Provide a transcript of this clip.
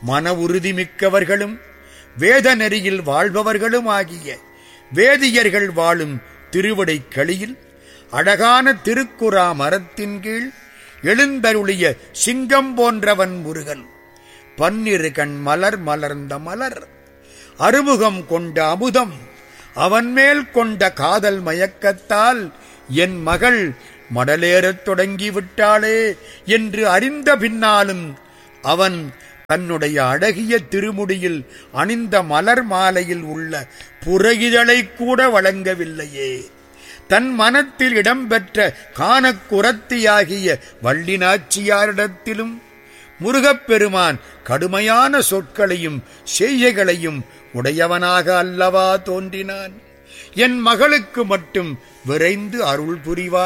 மன உறுதிமிக்கவர்களும் வேத நெறியில் வாழ்பவர்களும் ஆகிய வேதியர்கள் வாழும் திருவடைக்களியில் அழகான திருக்குறா மரத்தின் கீழ் எழுந்தருளிய சிங்கம் போன்றவன் முருகன் பன்னிரு கண் மலர் மலர்ந்த மலர் அறுமுகம் கொண்ட அமுதம் அவன் மேல் கொண்ட காதல் மயக்கத்தால் என் மகள் மடலேறத் தொடங்கிவிட்டாளே என்று அறிந்த பின்னாலும் அவன் தன்னுடைய அழகிய திருமுடியில் அணிந்த மலர் மாலையில் உள்ள புறகிதழை கூட வழங்கவில்லையே தன் மனத்தில் இடம்பெற்ற காணக்குரத்தியாகிய வள்ளினாச்சியாரிடத்திலும் முருகப்பெருமான் கடுமையான சொற்களையும் செய்கைகளையும் உடையவனாக அல்லவா தோன்றினான் என் மகளுக்கு மட்டும் விரைந்து அருள் புரிவான்